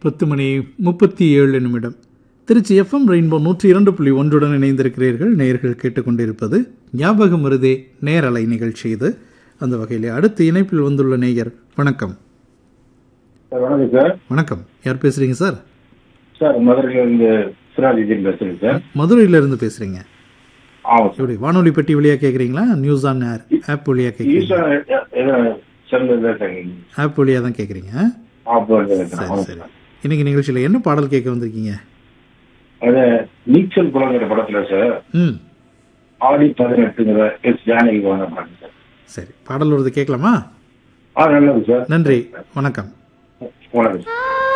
பத்து மணி முப்பத்தி ஏழு நிமிடம் திருச்சி எஃப்எம் ரெயின்போ நூற்றி இரண்டு புள்ளி ஒன்றுடன் இணைந்திருக்கிறீர்கள் நேயர்கள் கேட்டுக்கொண்டிருப்பது ஞாபகம் வருதே நேரலை நிகழ்ச்சி இது அந்த வகையில் அடுத்த இணைப்பில் வந்துள்ள நேயர் வணக்கம் சார் வணக்கம் சார் வணக்கம் யார் பேசுறீங்க சார் சார் மதுரையில இருந்து சிராஜிஜின் பேசுறேன் சார் மதுரையில இருந்து பேசுறீங்க ஆமாம் சார் எப்படி வானொலி பெட்டி வழியா கேட்குறீங்களா நியூஸ் ஆன் ஏர் ஆப் வழியா கேட்குறீங்க ஈஸ்வரன் எ- எது செல்லுல தான் சார் ஆப் வழியா தான் கேட்குறீங்க ஆப்போ சரி சரி இன்னைக்கு நிகழ்ச்சியில் என்ன பாடல் கேட்க வந்திருக்கீங்க அது நீச்சல் குளங்கிற படத்துல சார் ம் ஆடி பதினெட்டுங்கிற எஸ் ஜானகி வாங்க பாட்டு சார் சரி பாடல் வருது கேட்கலாமா ஆ நல்லது சார் நன்றி வணக்கம் வணக்கம் சார்